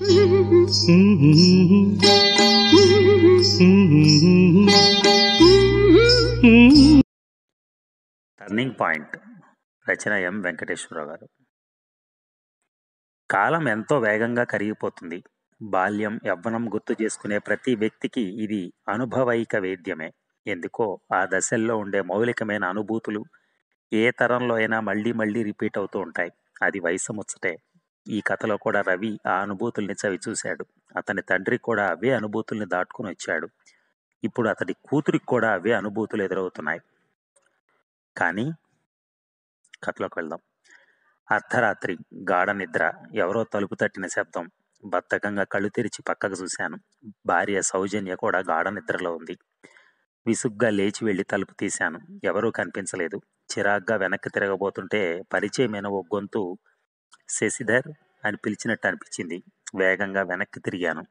Turning point రచన M Venkateswararao గారు కాలం ఎంతో వేగంగా కరిగిపోతుంది బాల్యం యవ్వనం గుర్తు చేసుకునే ప్రతి వ్యక్తికి ఇది అనుభవైక వేద్యమే ఎందుకో ఆ దశల్లో ఉండే మౌలికమైన అనుభూతులు ఏ తరంలో అయినా మళ్ళీ మళ్ళీ రిపీట్ అవుతూ ఉంటాయి అది వయసు ముచ్చటే ఈ కథలో కూడా రవి ఆ అనుభూతుల్ని చవి చూశాడు అతని తండ్రి కూడా అవే అనుభూతుల్ని దాటుకుని వచ్చాడు ఇప్పుడు అతడి కూతురికి కూడా అవే అనుభూతులు ఎదురవుతున్నాయి కానీ కథలోకి వెళ్దాం అర్ధరాత్రి గాఢ నిద్ర ఎవరో తలుపు తట్టిన శబ్దం బద్ధకంగా కళ్ళు తెరిచి పక్కకు చూశాను భార్య సౌజన్య కూడా గాఢ నిద్రలో ఉంది విసుగ్గా లేచి వెళ్లి తలుపు తీశాను ఎవరూ కనిపించలేదు చిరాగ్గా వెనక్కి తిరగబోతుంటే పరిచయమైన ఓ గొంతు శశిధర్ అని పిలిచినట్టు అనిపించింది వేగంగా వెనక్కి తిరిగాను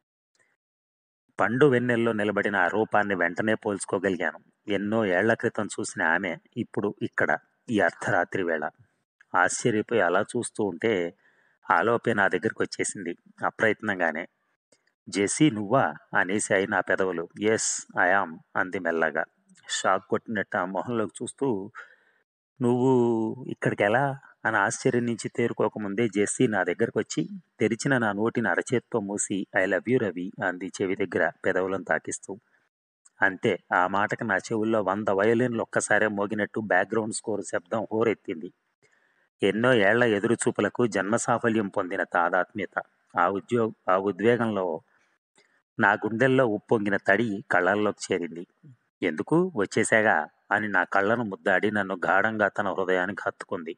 పండు వెన్నెల్లో నిలబడిన ఆ రూపాన్ని వెంటనే పోల్చుకోగలిగాను ఎన్నో ఏళ్ల క్రితం చూసిన ఆమె ఇప్పుడు ఇక్కడ ఈ అర్ధరాత్రి వేళ ఆశ్చర్యపోయి అలా చూస్తూ ఉంటే ఆలోపే నా దగ్గరికి వచ్చేసింది అప్రయత్నంగానే జెస్సీ నువ్వా అనేసి అయి నా పెదవులు ఎస్ ఐఆమ్ అంది మెల్లగా షాక్ కొట్టినట్టు ఆ మొహంలోకి చూస్తూ నువ్వు ఇక్కడికి ఎలా అని ఆశ్చర్యం నుంచి తేరుకోకముందే జెస్సీ నా దగ్గరకు వచ్చి తెరిచిన నా నోటిని అరచేత్తో మూసి ఐ లవ్ యూ రవి అంది చెవి దగ్గర పెదవులను తాకిస్తూ అంతే ఆ మాటకి నా చెవుల్లో వంద వయోలిన్లు ఒక్కసారే మోగినట్టు బ్యాక్గ్రౌండ్ స్కోర్ శబ్దం హోరెత్తింది ఎన్నో ఏళ్ల ఎదురు చూపులకు జన్మ సాఫల్యం పొందిన తాదాత్మ్యత ఆ ఉద్యోగ ఆ ఉద్వేగంలో నా గుండెల్లో ఉప్పొంగిన తడి కళ్ళల్లోకి చేరింది ఎందుకు వచ్చేసాగా అని నా కళ్ళను ముద్దాడి నన్ను గాఢంగా తన హృదయానికి హత్తుకుంది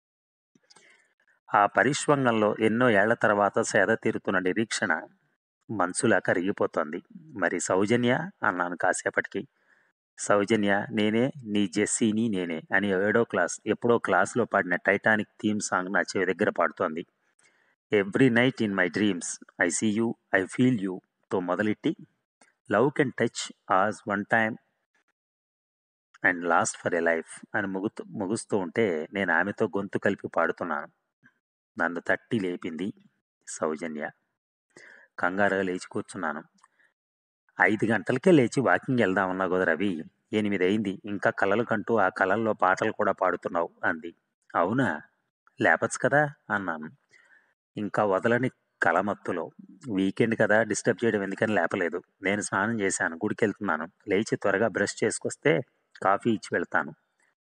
ఆ పరిష్వంగంలో ఎన్నో ఏళ్ల తర్వాత సేద తీరుతున్న నిరీక్షణ మనసులా కరిగిపోతోంది మరి సౌజన్య అన్నాను కాసేపటికి సౌజన్య నేనే నీ జెస్సీని నేనే అని ఏడో క్లాస్ ఎప్పుడో క్లాస్లో పాడిన టైటానిక్ థీమ్ సాంగ్ నా చెవి దగ్గర పాడుతోంది every night in my dreams I see you I feel you తో మొదలెట్టి love can touch us one time and last for a life అని ముగుతూ ముగుస్తూ ఉంటే నేను ఆమెతో గొంతు కలిపి పాడుతున్నాను నన్ను తట్టి లేపింది సౌజన్య కంగారుగా లేచి కూర్చున్నాను ఐదు గంటలకే లేచి వాకింగ్ వెళ్దామన్నా కదా రవి ఎనిమిది అయింది ఇంకా కలలు కంటూ ఆ కలల్లో పాటలు కూడా పాడుతున్నావు అంది అవునా లేపచ్చు కదా అన్నాను ఇంకా వదలని కలమత్తులో వీకెండ్ కదా డిస్టర్బ్ చేయడం ఎందుకని లేపలేదు నేను స్నానం చేశాను గుడికి వెళ్తున్నాను లేచి త్వరగా బ్రష్ చేసుకొస్తే కాఫీ ఇచ్చి వెళ్తాను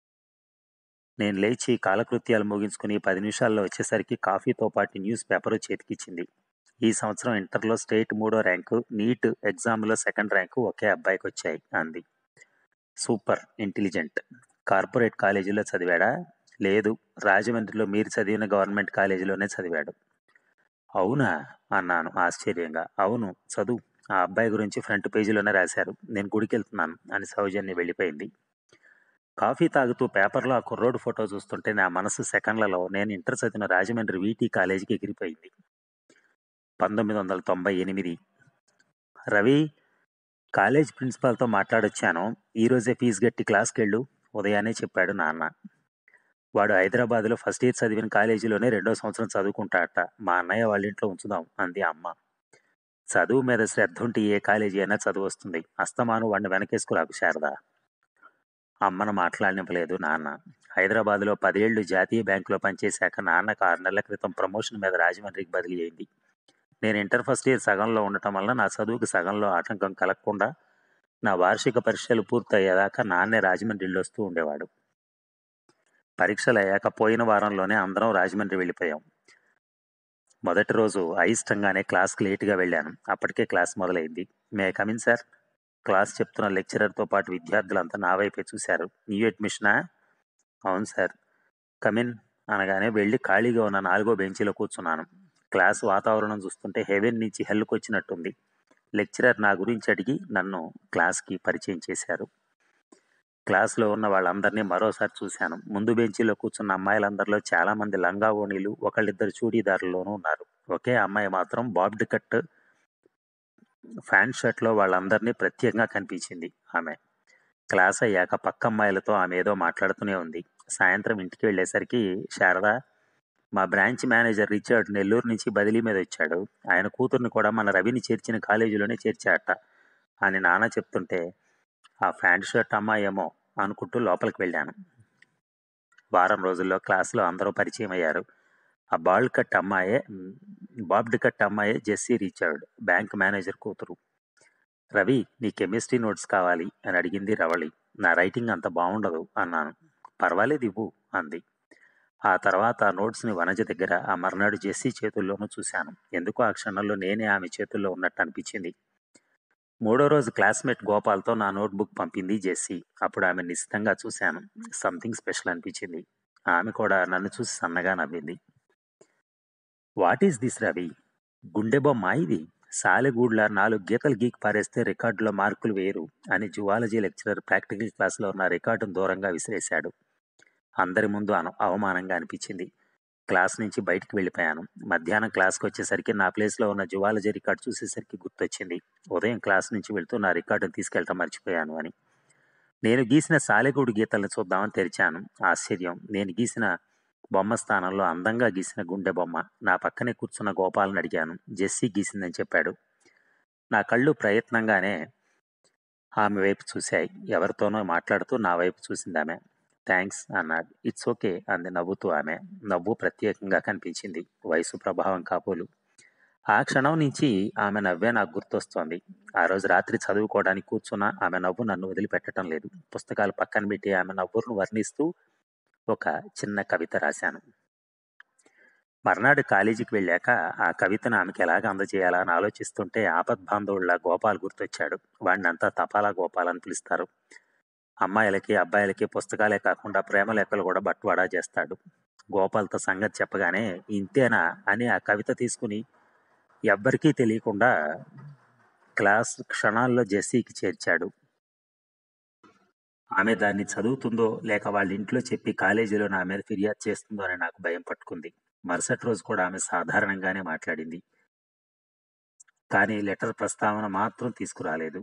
నేను లేచి కాలకృత్యాలు ముగించుకుని పది నిమిషాల్లో వచ్చేసరికి కాఫీతో పాటు న్యూస్ పేపర్ చేతికిచ్చింది ఈ సంవత్సరం ఇంటర్లో స్టేట్ మూడో ర్యాంకు నీట్ ఎగ్జామ్లో సెకండ్ ర్యాంకు ఒకే అబ్బాయికి వచ్చాయి అంది సూపర్ ఇంటెలిజెంట్ కార్పొరేట్ కాలేజీలో చదివాడా లేదు రాజమండ్రిలో మీరు చదివిన గవర్నమెంట్ కాలేజీలోనే చదివాడు అవునా అన్నాను ఆశ్చర్యంగా అవును చదువు ఆ అబ్బాయి గురించి ఫ్రంట్ పేజీలోనే రాశారు నేను గుడికి వెళ్తున్నాను అని సౌజన్య వెళ్ళిపోయింది కాఫీ తాగుతూ పేపర్లో ఆ కుర్రోడు ఫోటో చూస్తుంటే నా మనసు సెకండ్లలో నేను ఇంటర్ చదివిన రాజమండ్రి వీటీ కాలేజీకి ఎగిరిపోయింది పంతొమ్మిది వందల తొంభై ఎనిమిది రవి కాలేజ్ ప్రిన్సిపాల్తో మాట్లాడొచ్చాను ఈరోజే ఫీజు కట్టి క్లాస్కి వెళ్ళు ఉదయాన్నే చెప్పాడు నాన్న వాడు హైదరాబాద్లో ఫస్ట్ ఇయర్ చదివిన కాలేజీలోనే రెండో సంవత్సరం చదువుకుంటాడట మా అన్నయ్య వాళ్ళ ఇంట్లో ఉంచుదాం అంది అమ్మ చదువు మీద శ్రద్ధ ఉంటే ఏ కాలేజీ అయినా చదువు వస్తుంది అస్తమాను వాడిని వెనకేసుకురాకు శారదా అమ్మను మాట్లాడనివ్వలేదు నాన్న హైదరాబాద్లో పదేళ్లు జాతీయ బ్యాంకులో పనిచేశాక నాన్నకు ఆరు నెలల క్రితం ప్రమోషన్ మీద రాజమండ్రికి బదిలీ అయింది నేను ఇంటర్ ఫస్ట్ ఇయర్ సగంలో ఉండటం వల్ల నా చదువుకి సగంలో ఆటంకం కలగకుండా నా వార్షిక పరీక్షలు పూర్తయ్యేదాకా నాన్నే రాజమండ్రిలో వస్తూ ఉండేవాడు పరీక్షలు అయ్యాక పోయిన వారంలోనే అందరం రాజమండ్రి వెళ్ళిపోయాం మొదటి రోజు అయిష్టంగానే క్లాస్కి లేటుగా వెళ్ళాను అప్పటికే క్లాస్ మొదలైంది మే కమిన్ సార్ క్లాస్ చెప్తున్న లెక్చరర్తో పాటు విద్యార్థులంతా నా వైపే చూశారు న్యూ అడ్మిషనా అవును సార్ కమిన్ అనగానే వెళ్ళి ఖాళీగా ఉన్న నాలుగో బెంచీలో కూర్చున్నాను క్లాస్ వాతావరణం చూస్తుంటే హెవెన్ నుంచి హెల్కి వచ్చినట్టుంది లెక్చరర్ నా గురించి అడిగి నన్ను క్లాస్కి పరిచయం చేశారు క్లాస్లో ఉన్న వాళ్ళందరినీ మరోసారి చూశాను ముందు బెంచీలో కూర్చున్న అమ్మాయిలందరిలో చాలా మంది లంగా ఓణీలు ఒకళ్ళిద్దరు చూడీదారుల్లోనూ ఉన్నారు ఒకే అమ్మాయి మాత్రం బాబ్డ్ కట్ ప్యాంట్ షర్ట్లో వాళ్ళందరినీ ప్రత్యేకంగా కనిపించింది ఆమె క్లాస్ అయ్యాక పక్క అమ్మాయిలతో ఆమె ఏదో మాట్లాడుతూనే ఉంది సాయంత్రం ఇంటికి వెళ్ళేసరికి శారద మా బ్రాంచ్ మేనేజర్ రిచర్డ్ నెల్లూరు నుంచి బదిలీ మీద వచ్చాడు ఆయన కూతుర్ని కూడా మన రవిని చేర్చిన కాలేజీలోనే చేర్చాట అని నాన్న చెప్తుంటే ఆ ప్యాంట్ షర్ట్ అమ్మాయి ఏమో అనుకుంటూ లోపలికి వెళ్ళాను వారం రోజుల్లో క్లాసులో అందరూ పరిచయం అయ్యారు ఆ బాల్డ్ కట్ అమ్మాయే మ్, బాబ్డ్ కట్ అమ్మాయే జెస్సీ రిచర్డ్ బ్యాంక్ మేనేజర్ కూతురు రవి నీ కెమిస్ట్రీ నోట్స్ కావాలి అని అడిగింది రవళి నా రైటింగ్ అంత బాగుండదు అన్నాను పర్వాలేదు ఇవ్వు అంది ఆ తర్వాత ఆ నోట్స్ని వనజ దగ్గర ఆ మర్నాడు జెస్సీ చేతుల్లోనూ చూశాను ఎందుకో ఆ క్షణంలో నేనే ఆమె చేతుల్లో ఉన్నట్టు అనిపించింది మూడో రోజు క్లాస్మేట్ గోపాల్తో నా నోట్బుక్ పంపింది జెస్సీ అప్పుడు ఆమె నిశ్చితంగా చూశాను సంథింగ్ స్పెషల్ అనిపించింది ఆమె కూడా నన్ను చూసి సన్నగా నవ్వింది వాట్ ఈస్ దిస్ రవి గుండె బొమ్మ ఇది సాలెగూడ్ల నాలుగు గీతలు గీకి పారేస్తే రికార్డులో మార్కులు వేయరు అని జువాలజీ లెక్చరర్ ప్రాక్టికల్ క్లాస్లో ఉన్న రికార్డును దూరంగా విసిరేశాడు అందరి ముందు అన అవమానంగా అనిపించింది క్లాస్ నుంచి బయటికి వెళ్ళిపోయాను మధ్యాహ్నం క్లాస్కి వచ్చేసరికి నా ప్లేస్లో ఉన్న జువాలజీ రికార్డు చూసేసరికి గుర్తొచ్చింది ఉదయం క్లాస్ నుంచి వెళ్తూ నా రికార్డును తీసుకెళ్ళటం మర్చిపోయాను అని నేను గీసిన సాలెగూడు గీతలను చూద్దామని తెరిచాను ఆశ్చర్యం నేను గీసిన బొమ్మ స్థానంలో అందంగా గీసిన గుండె బొమ్మ నా పక్కనే కూర్చున్న గోపాలను అడిగాను జెస్సీ గీసిందని చెప్పాడు నా కళ్ళు ప్రయత్నంగానే ఆమె వైపు చూశాయి ఎవరితోనో మాట్లాడుతూ నా వైపు చూసింది ఆమె థ్యాంక్స్ అన్నాడు ఇట్స్ ఓకే అంది నవ్వుతూ ఆమె నవ్వు ప్రత్యేకంగా కనిపించింది వయసు ప్రభావం కాబోలు ఆ క్షణం నుంచి ఆమె నవ్వే నాకు గుర్తొస్తోంది ఆ రోజు రాత్రి చదువుకోవడానికి కూర్చున్న ఆమె నవ్వు నన్ను వదిలిపెట్టడం లేదు పుస్తకాలు పక్కన పెట్టి ఆమె నవ్వును వర్ణిస్తూ ఒక చిన్న కవిత రాశాను మర్నాడు కాలేజీకి వెళ్ళాక ఆ కవితను ఆమెకి ఎలాగ అందజేయాలా అని ఆలోచిస్తుంటే ఆపద్బాంధవుళ్ళ గోపాల్ గుర్తొచ్చాడు వాడిని అంతా తపాలా గోపాల్ అని పిలుస్తారు అమ్మాయిలకి అబ్బాయిలకి పుస్తకాలే కాకుండా ప్రేమ లెక్కలు కూడా బట్వాడా చేస్తాడు గోపాల్తో సంగతి చెప్పగానే ఇంతేనా అని ఆ కవిత తీసుకుని ఎవ్వరికీ తెలియకుండా క్లాస్ క్షణాల్లో జెస్సీకి చేర్చాడు ఆమె దాన్ని చదువుతుందో లేక వాళ్ళ ఇంట్లో చెప్పి కాలేజీలో నా మీద ఫిర్యాదు చేస్తుందో అని నాకు భయం పట్టుకుంది మరుసటి రోజు కూడా ఆమె సాధారణంగానే మాట్లాడింది కానీ లెటర్ ప్రస్తావన మాత్రం తీసుకురాలేదు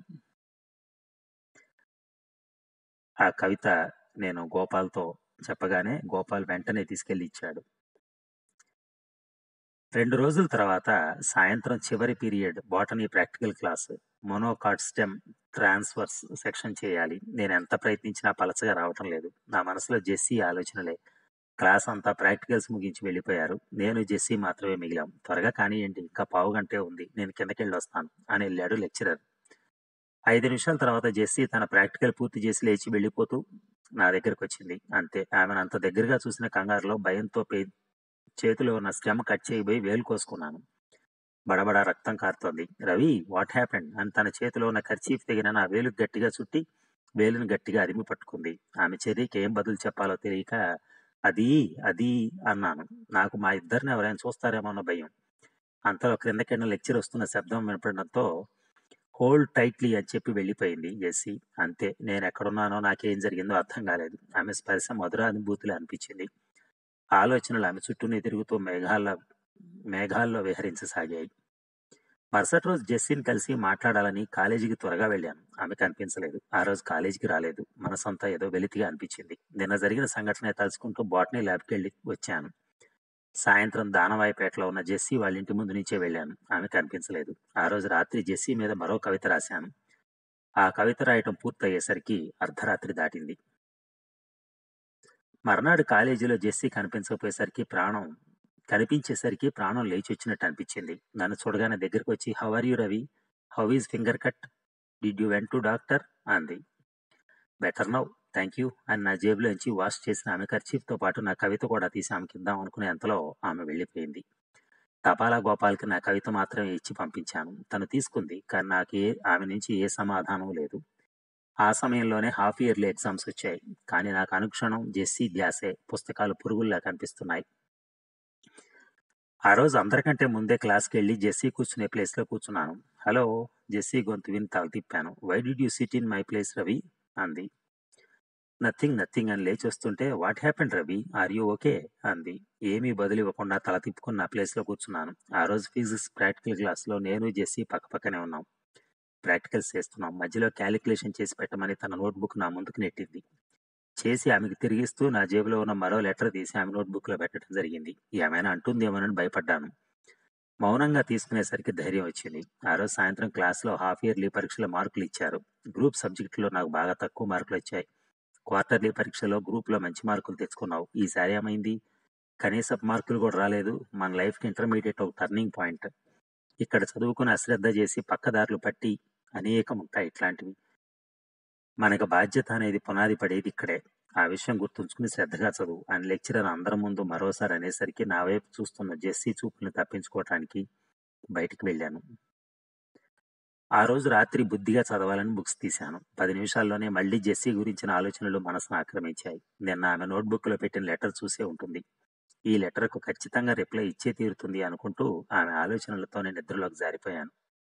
ఆ కవిత నేను గోపాల్తో చెప్పగానే గోపాల్ వెంటనే తీసుకెళ్లి ఇచ్చాడు రెండు రోజుల తర్వాత సాయంత్రం చివరి period botany practical class monocot stem transverse section చేయాలి నేను ఎంత ప్రయత్నించినా పలచగా రావటం లేదు నా మనసులో జెస్సీ ఆలోచనలే క్లాస్ అంతా ప్రాక్టికల్స్ ముగించి వెళ్ళిపోయారు నేను జెస్సీ మాత్రమే మిగిలాం త్వరగా కానివ్వండి ఇంకా పావు గంటే ఉంది నేను కిందకెళ్ళి వస్తాను అని వెళ్ళాడు లెక్చరర్ ఐదు నిమిషాల తర్వాత జెస్సీ తన ప్రాక్టికల్ పూర్తి చేసి లేచి వెళ్ళిపోతూ నా దగ్గరకు వచ్చింది అంతే ఆమెను అంత దగ్గరగా చూసిన కంగారులో భయంతో పే చేతిలో ఉన్న స్టెమ్ కట్ చేయబోయి వేలు కోసుకున్నాను బడబడ రక్తం కారుతోంది రవి వాట్ హ్యాపెండ్ అని తన చేతిలో ఉన్న ఖర్చీఫ్ తెగిన నా వేలు గట్టిగా చుట్టి వేలును గట్టిగా అదిమి పట్టుకుంది ఆమె చర్యకి ఏం బదులు చెప్పాలో తెలియక అది అది అన్నాను నాకు మా ఇద్దరిని ఎవరైనా చూస్తారేమో అన్న భయం అంతలో క్రిందకెళ్ళిన లెక్చర్ వస్తున్న శబ్దం వినపడడంతో హోల్డ్ టైట్లీ అని చెప్పి వెళ్ళిపోయింది జెస్సీ అంతే నేను ఎక్కడున్నానో నాకేం జరిగిందో అర్థం కాలేదు ఆమె స్పర్శ మధుర అనుభూతులు అనిపించింది ఆలోచనలు ఆమె చుట్టూనే తిరుగుతూ మేఘాల్లో మేఘాల్లో విహరించసాగాయి మరుసటి రోజు జెస్సీని కలిసి మాట్లాడాలని కాలేజీకి త్వరగా వెళ్ళాను ఆమె కనిపించలేదు ఆ రోజు కాలేజీకి రాలేదు మనసంతా ఏదో వెలితిగా అనిపించింది నిన్న జరిగిన సంఘటన తలుచుకుంటూ బాటనీ ల్యాబ్కి వెళ్ళి వచ్చాను సాయంత్రం దానవాయిపేటలో ఉన్న జెస్సీ వాళ్ళ ఇంటి ముందు నుంచే వెళ్ళాను ఆమె కనిపించలేదు ఆ రోజు రాత్రి జెస్సీ మీద మరో కవిత రాశాను ఆ కవిత రాయటం పూర్తయ్యేసరికి అర్ధరాత్రి దాటింది మర్నాడు కాలేజీలో జెస్సీ కనిపించకపోయేసరికి ప్రాణం కనిపించేసరికి ప్రాణం లేచి వచ్చినట్టు అనిపించింది నన్ను చూడగానే దగ్గరికి వచ్చి how are you Ravi how is finger cut did you went to doctor అంది బెటర్ నౌ థ్యాంక్ యూ అని నా జేబులోంచి వాష్ చేసిన ఆమె ఖర్చీఫ్తో పాటు నా కవిత కూడా తీసి ఆమెకి ఇద్దాం అనుకునే అంతలో ఆమె వెళ్ళిపోయింది తపాలా గోపాల్కి నా కవిత మాత్రమే ఇచ్చి పంపించాను తను తీసుకుంది కానీ నాకు ఏ ఆమె నుంచి ఏ సమాధానం లేదు ఆ సమయంలోనే హాఫ్ ఇయర్లీ ఎగ్జామ్స్ వచ్చాయి కానీ నాకు అనుక్షణం జెస్సీ ధ్యాసే పుస్తకాలు పురుగుల్లా కనిపిస్తున్నాయి ఆ రోజు అందరికంటే ముందే క్లాస్కి వెళ్ళి జెస్సీ కూర్చునే ప్లేస్లో కూర్చున్నాను హలో జెస్సీ గొంతు విని తల తిప్పాను why did you sit in my place Ravi అంది నథింగ్ నథింగ్ అని లేచి వస్తుంటే what happened Ravi are you okay అంది ఏమీ బదులు ఇవ్వకుండా తల తిప్పుకుని నా ప్లేస్లో కూర్చున్నాను ఆ రోజు ఫిజిక్స్ ప్రాక్టికల్ క్లాస్లో నేను జెస్సీ పక్కపక్కనే ఉన్నాం ప్రాక్టికల్స్ చేస్తున్నాం మధ్యలో క్యాలిక్యులేషన్ చేసి పెట్టమని తన నోట్బుక్ నా ముందుకు నెట్టింది చేసి ఆమెకి తిరిగిస్తూ నా జేబులో ఉన్న మరో లెటర్ తీసి ఆమె నోట్‌బుక్‌లో పెట్టడం జరిగింది. ఏమైనా అంటుందేమోనని భయపడ్డాను. మౌనంగా తీసుకునేసరికి ధైర్యం వచ్చింది. ఆ రోజు సాయంత్రం క్లాస్‌లో హాఫ్ ఇయర్లీ పరీక్షల మార్కులిచ్చారు. గ్రూప్ సబ్జెక్ట్‌లో నాకు బాగా తక్కువ మార్కులొచ్చాయి. క్వార్టర్లీ పరీక్షలో గ్రూప్‌లో మంచి మార్కులు తెచ్చుకున్నావు. ఈసారి ఏమైంది? కనీసపు మార్కులు కూడా రాలేదు. మన లైఫ్‌కి ఇంటర్మీడియేట్ ఒక టర్నింగ్ పాయింట్. ఇక్కడ చదువుకుని అశ్రద్ధ చేసి పక్కదారులు పట్టి అనేకముంటాయి ఇట్లాంటివి. మనకి బాధ్యత అనేది పునాది పడేది ఇక్కడే. ఆ విషయం గుర్తుంచుకుని శ్రద్ధగా చదువు అని లెక్చరర్ అందరి ముందు మరోసారి అనేసరికి నా వైపు చూస్తున్న జెస్సీ చూపుల్ని తప్పించుకోవటానికి బయటికి వెళ్ళాను. ఆ రోజు రాత్రి బుద్ధిగా చదవాలని బుక్స్ తీశాను. పది నిమిషాల్లోనే మళ్ళీ జెస్సీ గురించిన ఆలోచనలు మనసును ఆక్రమించాయి. నిన్న ఆమె నోట్‌బుక్‌లో పెట్టిన లెటర్ చూసే ఉంటుంది. ఈ లెటర్‌కు ఖచ్చితంగా రిప్లై ఇచ్చే తీరుతుంది అనుకుంటూ ఆమె ఆలోచనలతోనే నిద్రలోకి జారిపోయాను.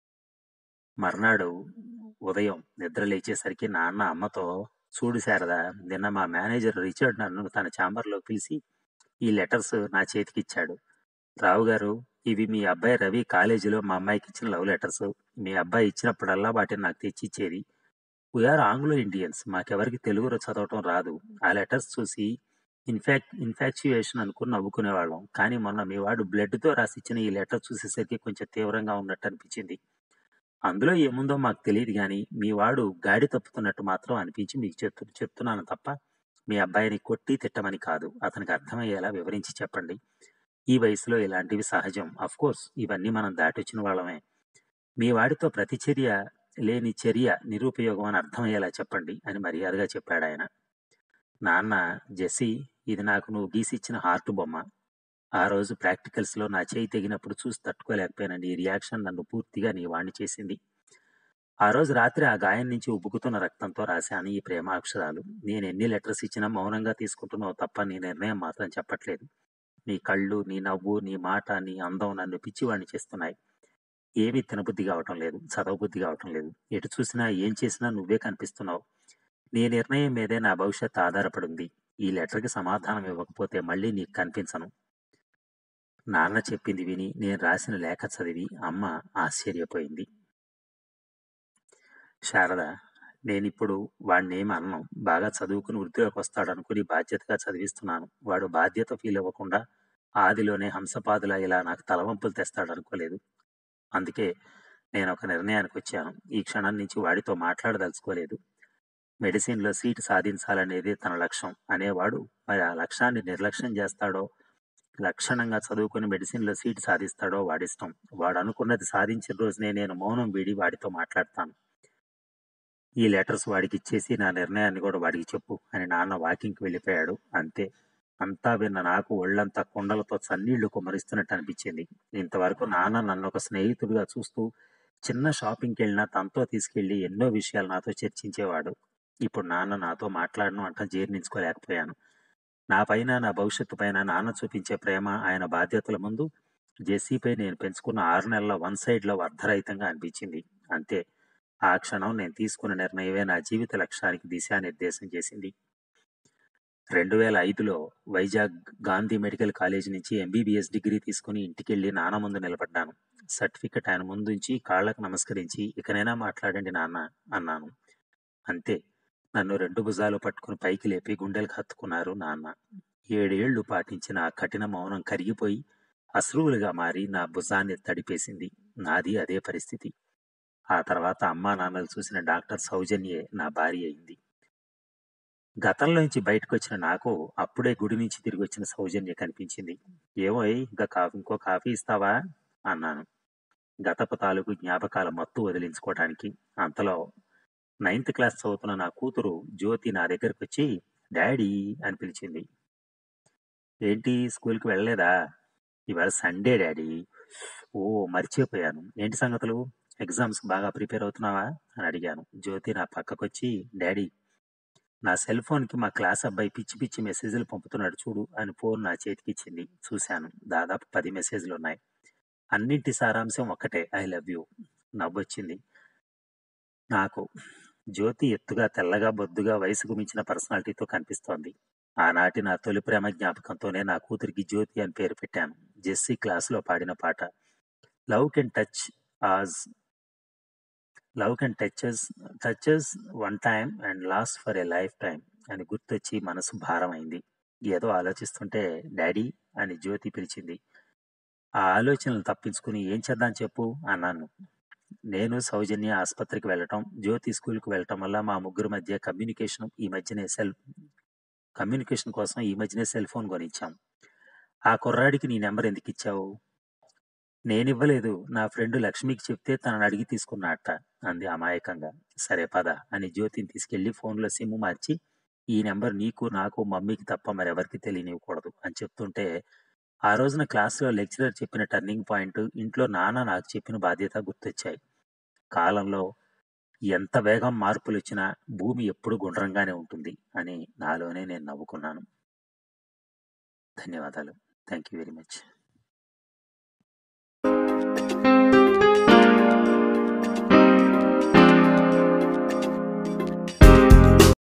మర్నాడు ఉదయం నిద్ర లేచేసరికి నాన్న అమ్మతో చూడు శారదా నిన్న మా మేనేజర్ రిచర్డ్ నన్ను తన ఛాంబర్‌లోకి పిలిచి ఈ లెటర్స్ నా చేతికిచ్చాడు. రావు గారు ఇవి మీ అబ్బాయి రవి కాలేజీలో మా అమ్మాయికిచ్చిన లవ్ లెటర్స్. మీ అబ్బాయి ఇచ్చినప్పుడల్లా వాటిని నాకు తెచ్చిచ్చేది. We are Anglo Indians. మాకెవరికీ తెలుగులో చదవటం రాదు. ఆ లెటర్స్ చూసి ఇన్‌ఫాక్ట్ ఇన్‌ఫాక్చుయేషన్ అనుకుని నవ్వుకునేవాళ్ళం. కానీ మొన్న మీ వాడు బ్లడ్‌తో రాసిచ్చిన ఈ లెటర్ చూసేసరికి కొంచెం తీవ్రంగా ఉన్నట్టు అనిపించింది. అందులో ఏముందో మాకు తెలీదు గానీ మీ వాడు గాడి తప్పుతున్నట్టు మాత్రం అనిపించి మీకు చెప్తు చెప్తున్నాను తప్ప మీ అబ్బాయిని కొట్టి తిట్టమని కాదు. అతనికి అర్థమయ్యేలా వివరించి చెప్పండి. ఈ వయసులో ఇలాంటివి సహజం. అఫ్‌కోర్స్ ఇవన్నీ మనం దాటొచ్చిన వాళ్ళమే. మీ వాడితో ప్రతిచర్య లేని చర్య నిరుపయోగం అని అర్థమయ్యేలా చెప్పండి అని మర్యాదగా చెప్పాడాయన. నాన్న జెస్సీ ఇది నాకు నువ్వు గీసిచ్చిన హార్ట్ బొమ్మ. ఆ రోజు ప్రాక్టికల్స్‌లో నా చెయ్యి తెగినప్పుడు చూసి తట్టుకోలేకపోయిన నీ రియాక్షన్ నన్ను పూర్తిగా నీ వాడిని చేసింది. ఆ రోజు రాత్రి ఆ గాయం నుంచి ఉబుకుతున్న రక్తంతో రాశాను ఈ ప్రేమాక్షరాలు. నేనెన్ని లెటర్స్ ఇచ్చినా మౌనంగా తీసుకుంటున్నావు తప్ప నీ నిర్ణయం మాత్రం చెప్పట్లేదు. నీ కళ్ళు, నీ నవ్వు, నీ మాట, నీ అందం నన్ను పిచ్చివాడిని చేస్తున్నాయి. ఏమీ తినబుద్ధి కావటం లేదు. చదవబుద్ధి కావటం లేదు. ఎటు చూసినా ఏం చేసినా నువ్వే కనిపిస్తున్నావు. నీ నిర్ణయం మీదే నా భవిష్యత్తు ఆధారపడుంది. ఈ లెటర్‌కి సమాధానం ఇవ్వకపోతే మళ్ళీ నీకు కనిపించను. నాన్న చెప్పింది విని నేను రాసిన లేఖ చదివి అమ్మ ఆశ్చర్యపోయింది. శారద నేనిప్పుడు వాడినేమి అనను. బాగా చదువుకుని వృద్ధిలోకొస్తాడనుకుని బాధ్యతగా చదివిస్తున్నాను. వాడు బాధ్యత ఫీల్ అవ్వకుండా ఆదిలోనే హంసపాదులా ఇలా నాకు తలవంపులు తెస్తాడనుకోలేదు. అందుకే నేనొక నిర్ణయానికొచ్చాను. ఈ క్షణం నుంచి వాడితో మాట్లాడదలుచుకోలేదు. మెడిసిన్‌లో సీటు సాధించాలనేదే తన లక్ష్యం అనేవాడు మరి ఆ లక్ష్యాన్ని నిర్లక్ష్యం చేస్తాడో, లక్షణంగా చదువుకుని మెడిసిన్‌లో సీటు సాధిస్తాడో వాడిష్టం. వాడనుకున్నది సాధించిన రోజునే నేను మౌనం వీడి వాడితో మాట్లాడతాను. ఈ లెటర్స్ వాడికిచ్చేసి నా నిర్ణయాన్ని కూడా వాడికి చెప్పు అని నాన్న వాకింగ్‌కి వెళ్ళిపోయాడు. అంతే. అంతా విన్న నాకు ఒళ్ళంతా కుండలతో చన్నీళ్లు కుమ్మరిస్తున్నట్టు అనిపించింది. ఇంతవరకు నాన్న నన్నొక స్నేహితుడిగా చూస్తూ చిన్న షాపింగ్‌కెళ్ళినా తనతో తీసుకెళ్ళి ఎన్నో విషయాలు నాతో చర్చించేవాడు. ఇప్పుడు నాన్న నాతో మాట్లాడను అంటం జీర్ణించుకోలేకపోయాను. నా పైన, నా భవిష్యత్తు పైన నాన్న చూపించే ప్రేమ, ఆయన బాధ్యతల ముందు జెస్సీపై నేను పెంచుకున్న 6 నెలల వన్ సైడ్ లవ్ అర్ధరహితంగా అనిపించింది. అంతే. ఆ క్షణం నేను తీసుకున్న నిర్ణయమే నా జీవిత లక్ష్యానికి దిశానిర్దేశం చేసింది. 2005లో వైజాగ్ గాంధీ మెడికల్ కాలేజీ నుంచి ఎంబీబీఎస్ డిగ్రీ తీసుకుని ఇంటికెళ్ళి నాన్న ముందు నిలబడ్డాను. సర్టిఫికెట్ ఆయన ముందుంచి కాళ్ళకు నమస్కరించి ఇకనైనా మాట్లాడండి నాన్న అన్నాను. అంతే. నన్ను రెండు భుజాలు పట్టుకుని పైకి లేపి గుండెలకు హత్తుకున్నారు నాన్న. ఏడేళ్లు పాటించిన ఆ కఠిన మౌనం కరిగిపోయి అశ్రువులుగా మారి నా భుజాన్ని తడిపేసింది. నాది అదే పరిస్థితి. ఆ తర్వాత అమ్మానాన్నలు చూసిన డాక్టర్ సౌజన్యే నా భార్య అయింది. గతంలోంచి బయటకొచ్చిన నాకు అప్పుడే గుడి నుంచి తిరిగొచ్చిన సౌజన్య కనిపించింది. ఏమోయ్ ఇంకా కాఫీ ఇంకో కాఫీ ఇస్తావా? అన్నాను. గతపు తాలూకు జ్ఞాపకాల మత్తు వదిలించుకోవటానికి. అంతలో నైన్త్ క్లాస్ చదువుతున్న నా కూతురు జ్యోతి నా దగ్గరకొచ్చి డాడీ అని పిలిచింది. ఏంటి స్కూల్‌కి వెళ్ళలేదా? ఇవాళ సండే డాడీ. ఓ మర్చిపోయాను. ఏంటి సంగతులు? ఎగ్జామ్స్‌కి బాగా ప్రిపేర్ అవుతున్నావా? అని అడిగాను. జ్యోతి నా పక్కకొచ్చి డాడీ నా సెల్ ఫోన్‌కి మా క్లాస్ అబ్బాయి పిచ్చి పిచ్చి మెసేజ్‌లు పంపుతున్నాడు చూడు అని ఫోన్ నా చేతికిచ్చింది. చూశాను. దాదాపు 10 మెసేజ్‌లున్నాయి. అన్నింటి సారాంశం ఒక్కటే ఐ లవ్ యూ. నవ్వొచ్చింది. నాకు. జ్యోతి ఎత్తుగా, తెల్లగా, బొద్దుగా, వయసుకు మించిన పర్సనాలిటీతో కనిపిస్తోంది. ఆనాటి నా తొలి ప్రేమ జ్ఞాపకంతోనే నా కూతురికి జ్యోతి అని పేరు పెట్టాను. జెస్సీ క్లాస్‌లో పాడిన పాట. Love can touch us love can touch us touch us one time and last for a lifetime అని గుర్తొచ్చి మనసు భారమైంది ఏదో ఆలోచిస్తుంటే డాడీ అని జ్యోతి పిలిచింది ఆ ఆలోచనలు తప్పించుకుని ఏం చేద్దాం చెప్పు అన్నాను నేను సౌజన్య ఆసుపత్రికి వెళ్ళటం జ్యోతి స్కూల్కి వెళ్ళటం వల్ల మా ముగ్గురు మధ్య కమ్యూనికేషన్ ఈ మధ్యనే సెల్ కమ్యూనికేషన్ కోసం ఈ మధ్యనే సెల్ ఫోన్ కొనిచ్చాం ఆ కుర్రాడికి నీ నెంబర్ ఎందుకు ఇచ్చావు నేనివ్వలేదు నా ఫ్రెండ్ లక్ష్మికి చెప్తే తనని అడిగి తీసుకున్నట్ట అంది అమాయకంగా సరే పద అని జ్యోతిని తీసుకెళ్లి ఫోన్లో సిమ్ మార్చి ఈ నెంబర్ నీకు నాకు మమ్మీకి తప్ప మరెవరికి తెలియనివ్వకూడదు అని చెప్తుంటే ఆ రోజున క్లాసులో లెక్చరర్ చెప్పిన టర్నింగ్ పాయింట్ ఇంట్లో నాన్న నాకు చెప్పిన బాధ్యత గుర్తొచ్చాయి కాలంలో ఎంత వేగం మార్పులు వచ్చినా భూమి ఎప్పుడు గుండ్రంగానే ఉంటుంది అని నాలోనే నేను నవ్వుకున్నాను ధన్యవాదాలు థ్యాంక్ యూ వెరీ మచ్